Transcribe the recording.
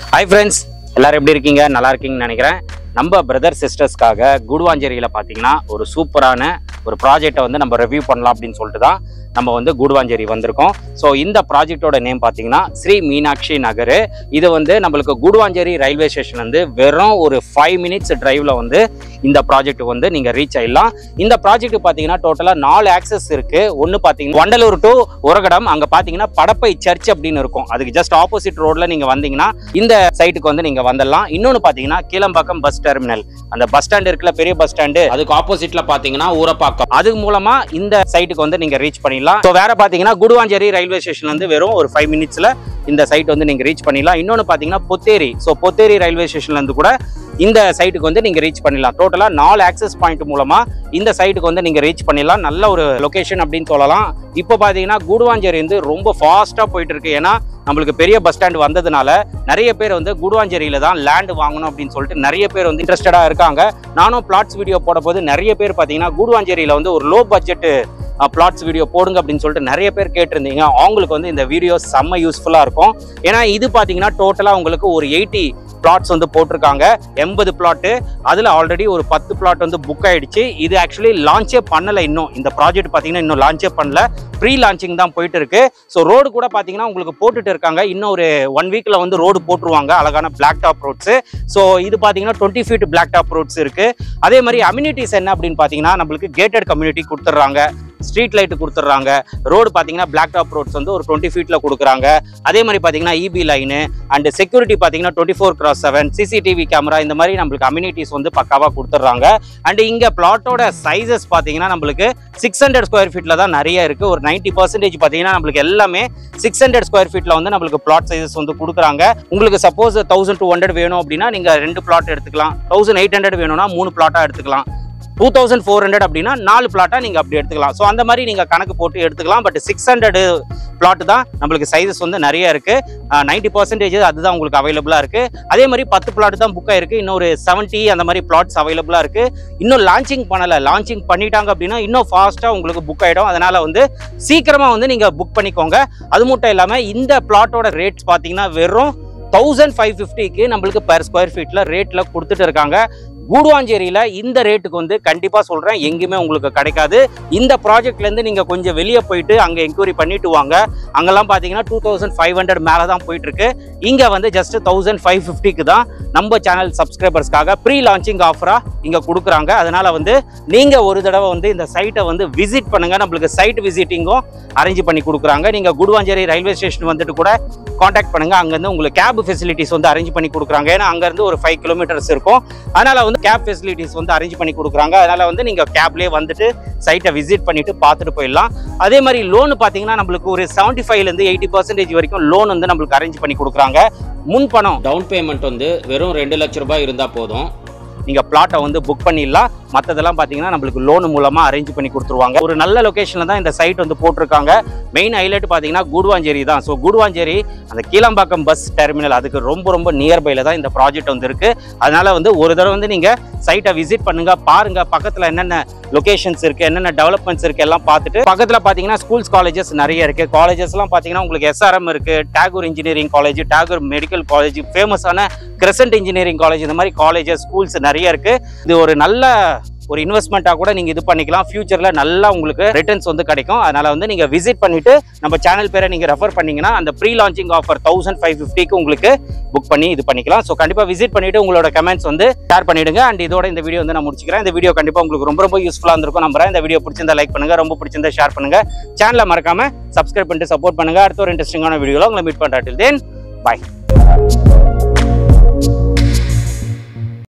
hi friends எல்லாரும் எப்படி இருக்கீங்க நல்லா இருக்கீங்கன்னு நினைக்கிறேன் நம்ம பிரதர் சிஸ்டர்ஸ்க்காக குடுவாஞ்சேரியில் பார்த்தீங்கன்னா ஒரு சூப்பரான ஒரு ப்ராஜெக்டை வந்து நம்ம ரிவ்யூ பண்ணலாம் அப்படின்னு சொல்லிட்டு தான் நம்ம வந்து குடுவாஞ்சேரி வந்திருக்கோம் ஸோ இந்த ப்ராஜெக்டோட நேம் பார்த்தீங்கன்னா ஸ்ரீ மீனாட்சி நகர் இது வந்து நம்மளுக்கு குடுவாஞ்சேரி ரயில்வே ஸ்டேஷன் வந்து வெறும் ஒரு ஃபைவ் மினிட்ஸ் டிரைவில் வந்து இந்த ப்ராஜெக்ட் வந்து நீங்கள் ரீச் ஆயிடலாம் இந்த ப்ராஜெக்ட் பார்த்தீங்கன்னா டோட்டலாக நாலு ஆக்சஸ் இருக்கு ஒன்று பார்த்தீங்கன்னா வண்டலூர் டு உரகடம் அங்கே பார்த்தீங்கன்னா படப்பை சர்ச் அப்படின்னு இருக்கும் அதுக்கு ஜஸ்ட் ஆப்போசிட் ரோட்ல நீங்கள் வந்தீங்கன்னா இந்த சைட்டுக்கு வந்து நீங்கள் வந்துடலாம் இன்னொன்று பார்த்தீங்கன்னா கீழம்பாக்கம் பஸ் டெர்மினல் அந்த பஸ் ஸ்டாண்ட் இருக்குல்ல பெரிய பஸ் ஸ்டாண்டு அதுக்கு ஆப்போசிட்ல பார்த்தீங்கன்னா ஊரப்பாக்கம் அது மூலமா இந்த சைட்டுக்கு வந்து நீங்கள் ரீச் பண்ணிடலாம் ஸோ வேற பார்த்தீங்கன்னா குடுவாஞ்சேரி ரயில்வே ஸ்டேஷன் வந்து வெறும் ஒரு ஃபைவ் மினிட்ஸ்ல இந்த சைட் வந்து நீங்கள் ரீச் பண்ணிடலாம் இன்னொன்று பார்த்தீங்கன்னா பொத்தேரி ஸோ பொத்தேரி ரயில்வே ஸ்டேஷன்ல இருந்து கூட இந்த சைட்டுக்கு வந்து நீங்கள் ரீச் பண்ணிடலாம் டோட்டலாக நாலு ஆக்சஸ் பாயிண்ட் மூலமா இந்த சைட்டுக்கு வந்து நீங்கள் ரீச் பண்ணிடலாம் நல்ல ஒரு லொகேஷன் அப்படின்னு சொல்லலாம் இப்போ பார்த்தீங்கன்னா கூடுவாஞ்சேரி வந்து ரொம்ப ஃபாஸ்ட்டாக போயிட்டு இருக்கு ஏன்னா நம்மளுக்கு பெரிய பஸ் ஸ்டாண்ட் வந்ததுனால நிறைய பேர் வந்து கூடுவாஞ்சேரியில தான் லேண்ட் வாங்கணும் அப்படின்னு சொல்லிட்டு நிறைய பேர் வந்து இன்ட்ரெஸ்டடாக இருக்காங்க நானும் பிளாட்ஸ் வீடியோ போட போது நிறைய பேர் பார்த்தீங்கன்னா கூடுவாஞ்சேரியில வந்து ஒரு லோ பட்ஜெட் பிளாட்ஸ் வீடியோ போடுங்க அப்படின்னு சொல்லிட்டு நிறைய பேர் கேட்டிருந்தீங்க அவங்களுக்கு வந்து இந்த வீடியோ செம்ம யூஸ்ஃபுல்லாக இருக்கும் ஏன்னா இது பார்த்தீங்கன்னா டோட்டலாக உங்களுக்கு ஒரு எயிட்டி பிளாட்ஸ் வந்து போட்டிருக்காங்க எண்பது பிளாட்டு அதில் ஆல்ரெடி ஒரு பத்து பிளாட் வந்து புக் ஆயிடுச்சு இது ஆக்சுவலி லான்ச்சே பண்ணலை இன்னும் இந்த ப்ராஜெக்ட் பார்த்தீங்கன்னா இன்னும் லான்ச்சே பண்ணல ப்ரீ லான்ச்சிங் தான் போயிட்டு இருக்கு ஸோ ரோடு கூட பார்த்தீங்கன்னா உங்களுக்கு போட்டுட்டு இருக்காங்க இன்னும் ஒரு ஒன் வீக்ல வந்து ரோடு போட்டுருவாங்க அழகான பிளாக் டாப் ரோட்ஸ் ஸோ இது பார்த்தீங்கன்னா twenty feet black top roads இருக்கு அதே மாதிரி அம்யூனிட்டிஸ் என்ன அப்படின்னு பார்த்தீங்கன்னா நம்மளுக்கு கேட்டட் கம்யூனிட்டி கொடுத்துட்றாங்க ஸ்ட்ரீட் லைட் கொடுத்துட்றாங்க ரோடு பார்த்தீங்கன்னா பிளாக் டாப் ரோட்ஸ் வந்து ஒரு டுவெண்ட்டி ஃபீட்டில் கொடுக்குறாங்க அதே மாதிரி பார்த்தீங்கன்னா இபி லைனு அண்ட் செக்யூரிட்டி பார்த்தீங்கன்னா twenty four cross seven CCTV camera இந்த மாதிரி நம்மளுக்கு அம்யூனிட்டிஸ் வந்து பக்காவாக கொடுத்துட்றாங்க அண்ட் இங்கே பிளாட்டோட சைஸஸ் பார்த்தீங்கன்னா நம்மளுக்கு சிக்ஸ் ஹண்ட்ரட் ஸ்கொயர் ஃபீட்டில் தான் நிறைய இருக்குது ஒரு நைன்ட்டி பர்சன்டேஜ் பார்த்தீங்கன்னா நம்மளுக்கு எல்லாமே சிக்ஸ் ஹண்ட்ரட் ஸ்கொயர் ஃபீட்டில் வந்து நம்மளுக்கு பிளாட் சைஸஸ் வந்து கொடுக்குறாங்க உங்களுக்கு சப்போஸ் தௌசண்ட் டூ ஹண்ட்ரட் வேணும் அப்படின்னா நீங்கள் ரெண்டு பிளாட் எடுத்துக்கலாம் தௌசண்ட் எயிட் ஹண்ட்ரட் வேணும்னா மூணு பிளாட்டாக எடுத்துக்கலாம் டூ தௌசண்ட் ஃபோர் ஹண்ட்ரட் அப்படின்னா நாலு பிளாட்டாக நீங்கள் அப்படி எடுத்துக்கலாம் ஸோ அந்த மாதிரி நீங்கள் கணக்கு போட்டு எடுத்துக்கலாம் பட் சிக்ஸ் ஹண்ட்ரட் பிளாட் தான் நம்மளுக்கு சைஸஸ் வந்து நிறைய இருக்குது நைன்டி பர்சன்டேஜ் அதுதான் உங்களுக்கு அவைலபிளாக இருக்குது அதே மாதிரி பத்து பிளாட் தான் புக் ஆயிருக்கு இன்னொரு செவன்ட்டி அந்த மாதிரி பிளாட்ஸ் அவைலபிளாக இருக்குது இன்னும் லான்ச்சிங் பண்ணலை லான்ச்சிங் பண்ணிட்டாங்க அப்படின்னா இன்னும் ஃபாஸ்ட்டாக உங்களுக்கு புக் ஆகிடும் அதனால் வந்து சீக்கிரமாக வந்து நீங்கள் புக் பண்ணிக்கோங்க அது மட்டும் இல்லாமல் இந்த பிளாட்டோட ரேட்ஸ் பார்த்தீங்கன்னா வெறும் தௌசண்ட் ஃபைவ் ஃபிஃப்டிக்கு நம்மளுக்கு பர் ஸ்கொயர் ஃபீட்டில் ரேட்டில் கொடுத்துட்டு இருக்காங்க கூடுவாஞ்சேரியில் இந்த ரேட்டுக்கு வந்து கண்டிப்பாக சொல்கிறேன் எங்கேயுமே உங்களுக்கு கிடைக்காது இந்த ப்ராஜெக்ட்லேருந்து நீங்கள் கொஞ்சம் வெளியே போயிட்டு அங்கே என்கொயரி பண்ணிட்டு வாங்க அங்கெல்லாம் பார்த்தீங்கன்னா டூ தௌசண்ட் ஃபைவ் ஹண்ட்ரட் மேலே தான் போயிட்டுருக்கு இங்கே வந்து ஜஸ்ட் தௌசண்ட் ஃபைவ் ஃபிஃப்டிக்கு தான் நம்ம சேனல் சப்ஸ்கிரைபர்ஸ்க்காக ப்ரீ லான்ச்சிங் ஆஃபராக இங்கே கொடுக்குறாங்க அதனால் வந்து நீங்கள் ஒரு தடவை வந்து இந்த சைட்டை வந்து விசிட் பண்ணுங்கள் நம்மளுக்கு சைட் விசிட்டிங்கும் அரேஞ்ச் பண்ணி கொடுக்குறாங்க நீங்கள் குடுவாஞ்சேரி ரயில்வே ஸ்டேஷன் வந்துட்டு கூட காண்டாக்ட் பண்ணுங்கள் அங்கேருந்து உங்களுக்கு கேப் ஃபெசிலிட்டிஸ் வந்து அரேஞ்ச் பண்ணி கொடுக்குறாங்க ஏன்னா அங்கேருந்து ஒரு ஃபைவ் கிலோமீட்டர்ஸ் இருக்கும் அதனால் வந்து கேப் ஃபெசிலிட்டிஸ் வந்து அரேஞ்ச் பண்ணி கொடுக்குறாங்க அதனால் வந்து நீங்கள் கேப்லேயே வந்துட்டு சைட்டை விசிட் பண்ணிட்டு பார்த்துட்டு போயிடலாம் அதே மாதிரி லோன் பார்த்தீங்கன்னா நம்மளுக்கு ஒரு செவன்ட்டி ஃபைவ்லேருந்து எயிட்டி பர்சன்டேஜ் வரைக்கும் லோன் வந்து நம்மளுக்கு அரேஞ்ச் பண்ணி கொடுக்குறாங்க முன் பணம் டவுன் பேமெண்ட் வந்து வெறும் ரெண்டு லட்ச ரூபாய் இருந்தால் போதும் நீங்கள் பிளாட்டை வந்து புக் பண்ணிடலாம் மற்றதெல்லாம் பார்த்தீங்கன்னா நம்மளுக்கு லோன் மூலமாக அரேஞ்ச் பண்ணி கொடுத்துருவாங்க ஒரு நல்ல லொக்கேஷனில் தான் இந்த சைட் வந்து போட்டிருக்காங்க மெயின் ஹைலைட் பார்த்தீங்கன்னா கூடுவாஞ்சேரி தான் ஸோ கூடுவாஞ்சேரி அந்த கீழம்பாக்கம் பஸ் டெர்மினல் அதுக்கு ரொம்ப ரொம்ப நியர்பையில் தான் இந்த ப்ராஜெக்ட் வந்து இருக்குது அதனால் வந்து ஒரு தடவை வந்து நீங்கள் சைட்டை விசிட் பண்ணுங்க பாருங்க பக்கத்தில் என்னென்ன லொகேஷன்ஸ் இருக்குது என்னென்ன டெவலப்மெண்ட்ஸ் இருக்குது எல்லாம் பார்த்துட்டு பக்கத்தில் பார்த்தீங்கன்னா ஸ்கூல்ஸ் காலேஜஸ் நிறைய இருக்குது காலேஜஸ்லாம் பார்த்தீங்கன்னா உங்களுக்கு எஸ்ஆர்எம் இருக்குது Tagore engineering college Tagore medical college ஃபேமஸான கிரசன்ட் இன்ஜினியரிங் காலேஜ் இந்த மாதிரி காலேஜஸ் ஸ்கூல்ஸ் நிறைய இருக்குது இது ஒரு நல்ல ஒரு இன்வெஸ்ட்மெண்ட்டாக கூட நீங்கள் இது பண்ணிக்கலாம் ஃபியூச்சரில் நல்லா உங்களுக்கு ரிட்டர்ன்ஸ் வந்து கிடைக்கும் அதனால் வந்து நீங்கள் விசிட் பண்ணிவிட்டு நம்ம சேனல் பேரை நீங்கள் ரெஃபர் பண்ணீங்கன்னா அந்த pre launching offer thousand five ஃபிஃப்டிக்கு உங்களுக்கு புக் பண்ணி இது பண்ணிக்கலாம் ஸோ கண்டிப்பாக விசிட் பண்ணிவிட்டு உங்களோட கமெண்ட்ஸ் வந்து ஷேர் பண்ணிவிடுங்க அண்ட் இதோட இந்த வீடியோ வந்து நான் முடிச்சுக்கிறேன் இந்த வீடியோ கண்டிப்பாக உங்களுக்கு ரொம்ப ரொம்ப யூஸ்ஃபுல்லாக இருந்திருக்கும் நம்புறேன் இந்த வீடியோ பிடிச்சிருந்தா லைக் பண்ணுங்கள் ரொம்ப பிடிச்சிருந்தா ஷேர் பண்ணுங்கள் சேனலை மறக்காம சப்ஸ்கிரைப் பண்ணிட்டு சப்போர்ட் பண்ணுங்கள் அடுத்த ஒரு இன்ட்ரெஸ்டிங்கான வீடியோவில் உங்களை மீட் பண்ணுறேன் தென் பாய்